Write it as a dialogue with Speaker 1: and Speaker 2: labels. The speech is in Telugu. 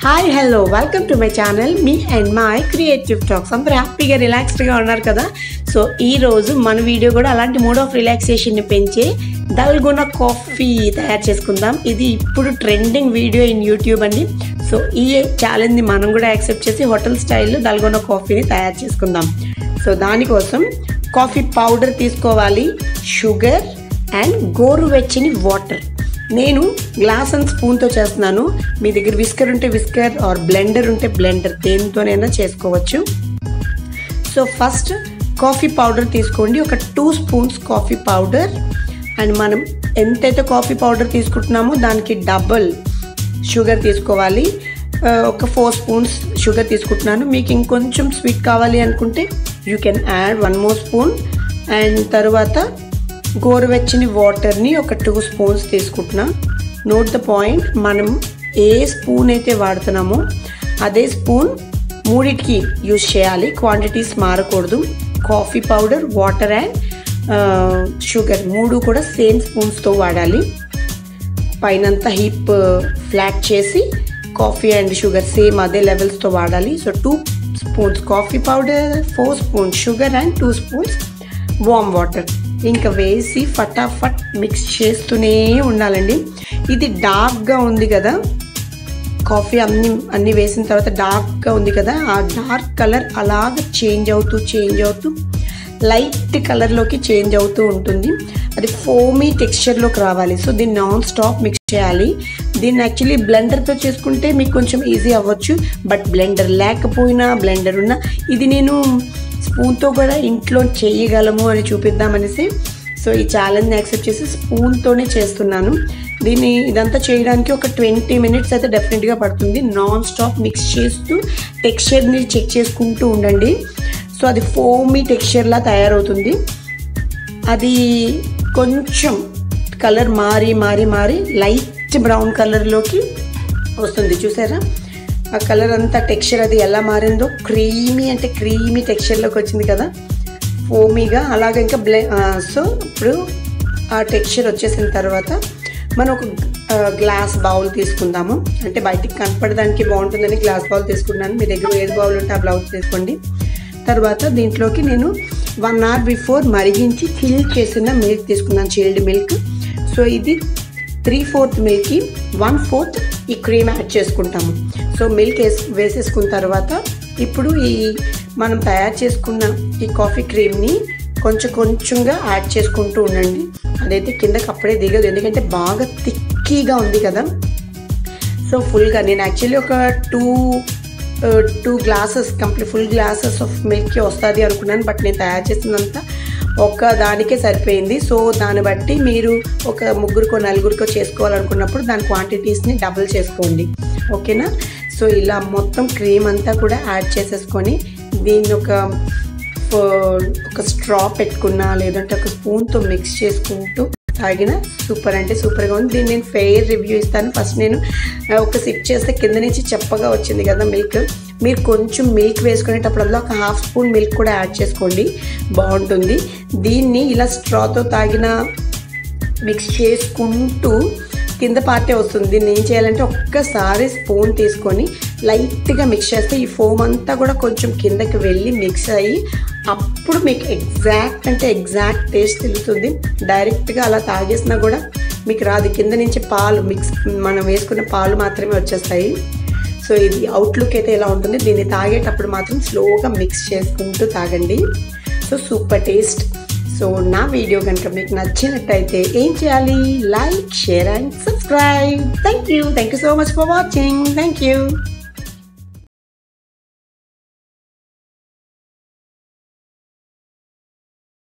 Speaker 1: hi hello welcome to my channel మీ అండ్ మై క్రియేటివ్ టాక్స్ అందరూ హ్యాపీగా రిలాక్స్డ్గా ఉన్నారు కదా సో ఈ రోజు మన వీడియో కూడా అలాంటి మూడ్ ఆఫ్ రిలాక్సేషన్ని పెంచే దల్గొన కాఫీ తయారు చేసుకుందాం ఇది ఇప్పుడు ట్రెండింగ్ వీడియో ఇన్ యూట్యూబ్ అండి సో ఈ ఛాలెంజ్ని మనం కూడా యాక్సెప్ట్ చేసి హోటల్ స్టైల్లో దల్గొన కాఫీని తయారు చేసుకుందాం సో దానికోసం కాఫీ పౌడర్ తీసుకోవాలి షుగర్ అండ్ గోరువెచ్చని వాటర్ నేను గ్లాస్ అండ్ స్పూన్తో చేస్తున్నాను మీ దగ్గర విస్కర్ ఉంటే విస్కర్ ఆర్ బ్లెండర్ ఉంటే బ్లెండర్ దేనితోనైనా చేసుకోవచ్చు సో ఫస్ట్ కాఫీ పౌడర్ తీసుకోండి ఒక two spoons coffee powder and మనం ఎంతైతే కాఫీ పౌడర్ తీసుకుంటున్నామో దానికి డబల్ షుగర్ తీసుకోవాలి ఆ, ఒక ఫోర్ స్పూన్స్ షుగర్ తీసుకుంటున్నాను మీకు ఇంకొంచెం స్వీట్ కావాలి అనుకుంటే you can add one more spoon and తర్వాత గోరువెచ్చని వాటర్ని ఒక టూ స్పూన్స్ తీసుకుంటున్నా నోట్ ద పాయింట్ మనం ఏ స్పూన్ అయితే వాడుతున్నామో అదే స్పూన్ మూడిటికి యూజ్ చేయాలి క్వాంటిటీస్ మారకూడదు coffee powder water and sugar మూడు కూడా సేమ్ స్పూన్స్తో వాడాలి పైనంతా హీప్ ఫ్లాట్ చేసి కాఫీ అండ్ షుగర్ సేమ్ అదే లెవెల్స్తో వాడాలి so two spoons coffee powder four spoons sugar and two spoons warm water ఇంకా వేసి ఫటాఫట్ మిక్స్ చేస్తూనే ఉండాలండి ఇది డార్క్గా ఉంది కదా కాఫీ అన్ని అన్ని వేసిన తర్వాత డార్క్గా ఉంది కదా ఆ డార్క్ కలర్ అలాగ చేంజ్ అవుతూ చేంజ్ అవుతూ లైట్ కలర్లోకి చేంజ్ అవుతూ ఉంటుంది అది ఫోమీ టెక్స్చర్లోకి రావాలి సో దీన్ని నాన్ స్టాప్ మిక్స్ చేయాలి దీన్ని యాక్చువల్లీ బ్లెండర్తో చేసుకుంటే మీకు కొంచెం ఈజీ అవ్వచ్చు బట్ బ్లెండర్ లేకపోయినా బ్లెండర్ ఉన్నా ఇది నేను స్పూన్తో కూడా ఇంట్లో చేయగలము అని చూపిద్దామనేసి సో ఈ ఛాలెంజ్ని యాక్సెప్ట్ చేసి స్పూన్తోనే చేస్తున్నాను దీన్ని ఇదంతా చేయడానికి ఒక ట్వంటీ మినిట్స్ అయితే డెఫినెట్గా పడుతుంది నాన్ స్టాప్ మిక్స్ చేస్తూ టెక్స్చర్ని చెక్ చేసుకుంటూ ఉండండి సో అది ఫోమీ టెక్స్చర్లా తయారవుతుంది అది కొంచెం కలర్ మారి మారి మారి లైట్ బ్రౌన్ కలర్లోకి వస్తుంది చూసారా ఆ కలర్ అంతా టెక్స్చర్ అది ఎలా మారిందో క్రీమీ అంటే క్రీమీ టెక్స్చర్లోకి వచ్చింది కదా ఫోమీగా అలాగే ఇంకా బ్లె సో ఇప్పుడు ఆ టెక్స్చర్ వచ్చేసిన తర్వాత మనం ఒక గ్లాస్ బౌల్ తీసుకుందాము అంటే బయటికి కనపడడానికి బాగుంటుందని గ్లాస్ బౌల్ తీసుకున్నాను మీ దగ్గర ఏది బౌల్ ఉంటే ఆ బ్లౌజ్ తీసుకోండి తర్వాత దీంట్లోకి నేను వన్ అవర్ బిఫోర్ మరిగించి చిల్ చేసిన మిల్క్ తీసుకున్నాను చిల్డ్ మిల్క్ సో ఇది త్రీ ఫోర్త్ మిల్క్కి వన్ ఫోర్త్ ఈ క్రీమ్ యాడ్ చేసుకుంటాము సో మిల్క్ వేసి వేసేసుకున్న తర్వాత ఇప్పుడు ఈ మనం తయారు చేసుకున్న ఈ కాఫీ క్రీమ్ని కొంచెం కొంచెంగా యాడ్ చేసుకుంటూ ఉండండి అదైతే కిందకి అప్పుడే దిగదు ఎందుకంటే బాగా తిక్కీగా ఉంది కదా సో ఫుల్గా నేను యాక్చువల్లీ ఒక two two glasses complete full glasses of milk వస్తుంది అనుకున్నాను బట్ నేను తయారు చేసినంత ఒక దానికే సరిపోయింది సో దాన్ని బట్టి మీరు ఒక ముగ్గురికో నలుగురికో చేసుకోవాలనుకున్నప్పుడు దాని క్వాంటిటీస్ని డబుల్ చేసుకోండి ఓకేనా సో ఇలా మొత్తం క్రీమ్ అంతా కూడా యాడ్ చేసేసుకొని దీన్ని ఒక ఒక స్ట్రా పెట్టుకున్నా లేదంటే ఒక స్పూన్తో మిక్స్ చేసుకుంటూ తాగిన సూపర్ అంటే సూపర్గా ఉంది దీన్ని నేను ఫెయిర్ రివ్యూ ఇస్తాను ఫస్ట్ నేను ఒక సిప్ చేస్తే కింద నుంచి చెప్పగా వచ్చింది కదా మిల్క్ మీరు కొంచెం మిల్క్ వేసుకునేటప్పుడల్లా ఒక హాఫ్ స్పూన్ మిల్క్ కూడా యాడ్ చేసుకోండి బాగుంటుంది దీన్ని ఇలా స్ట్రాతో తాగిన మిక్స్ చేసుకుంటూ కింద పార్టే వస్తుంది దీన్ని ఏం చేయాలంటే ఒక్కసారి స్పూన్ తీసుకొని లైట్గా మిక్స్ చేస్తే ఈ ఫోమ్ అంతా కూడా కొంచెం కిందకి వెళ్ళి మిక్స్ అయ్యి అప్పుడు మీకు ఎగ్జాక్ట్ అంటే ఎగ్జాక్ట్ టేస్ట్ తెలుస్తుంది డైరెక్ట్గా అలా తాగేసినా కూడా మీకు రాదు కింద నుంచి పాలు మిక్స్ మనం వేసుకున్న పాలు మాత్రమే వచ్చేస్తాయి సో ఇది అవుట్లుక్ అయితే ఎలా ఉంటుంది దీన్ని తాగేటప్పుడు మాత్రం స్లోగా మిక్స్ చేసుకుంటూ తాగండి సో సూపర్ టేస్ట్ సో నా వీడియో కనుక మీకు నచ్చినట్టయితే ఏం చేయాలి like share and subscribe thank you thank you so much for watching thank you